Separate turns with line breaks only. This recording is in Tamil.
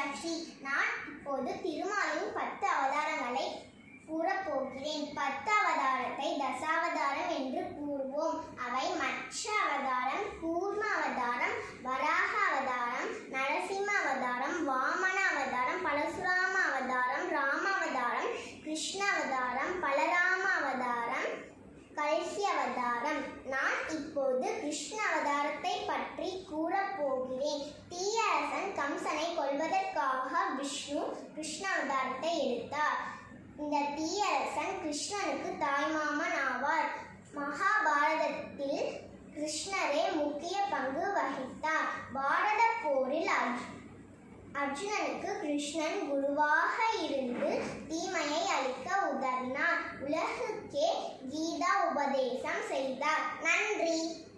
மீனாட்சி நான் இப்போது திருமாலின் பத்து அவதாரங்களை கூறப்போகிறேன் பத்து அவதாரத்தை தசாவதாரம் என்று கூறுவோம் அவை மச்ச அவதாரம் கூர்ம அவதாரம் வராக அவதாரம் நரசிம்ம அவதாரம் வாமன அவதாரம் பரசுராம அவதாரம் ராம அவதாரம் கிருஷ்ண அவதாரம் பலராம அவதாரம் கல்சி அவதாரம் நான் இப்போது கிருஷ்ண அவதாரத்தை பற்றி கூறப் போகிறேன் தீயரசன் கம்சனை கொல்வதற்காக விஷ்ணு கிருஷ்ண அவதாரத்தை எடுத்தார் இந்த தீயரசன் கிருஷ்ணனுக்கு தாய்மாமன் ஆவார் மகாபாரதத்தில் கிருஷ்ணரே முக்கிய பங்கு வகித்தார் பாரத போரில் அர்ஜு- அர்ஜுனனுக்கு கிருஷ்ணன் குருவாக இருந்து தீமையை அழிக்க உதவினார் உலகுக்கே கீதா உபதேசம் செய்தார் நன்றி